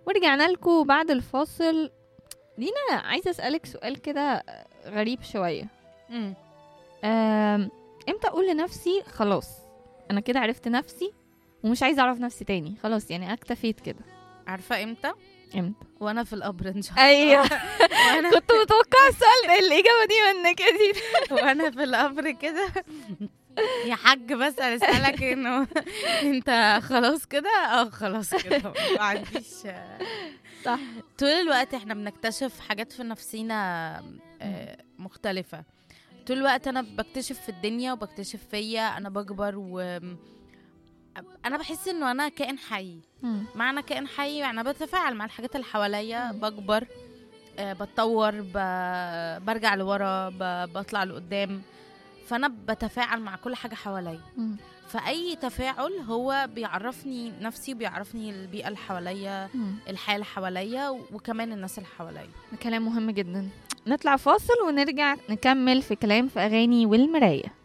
ورجعنا لكم بعد الفاصل دينا عايزه اسالك سؤال كده غريب شويه مم. أم، امتى اقول لنفسي خلاص انا كده عرفت نفسي ومش عايزه اعرف نفسي تاني خلاص يعني اكتفيت كده عارفه امتى امتى وانا في القبر ان شاء الله ايوه وانا كنت متوقعه السؤال الاجابه دي منك يا دينا وانا في القبر كده يا حاج بس انا اسالك انه انت خلاص كده اه خلاص كده ما عنديش صح طول الوقت احنا بنكتشف حاجات في نفسينا آه، مختلفة طول الوقت انا بكتشف في الدنيا وبكتشف فيا انا بكبر و انا بحس انه انا كائن حي مم. معنى كائن حي انا بتفاعل مع الحاجات اللي حواليا مم. بكبر آه، بتطور ب- برجع لورا ب- بطلع لقدام فانا بتفاعل مع كل حاجه حواليا مم. فاي تفاعل هو بيعرفني نفسي وبيعرفني البيئه اللي حواليا مم. الحياه اللي حواليا وكمان الناس اللي حواليا ده كلام مهم جدا نطلع فاصل ونرجع نكمل في كلام في اغاني والمرايه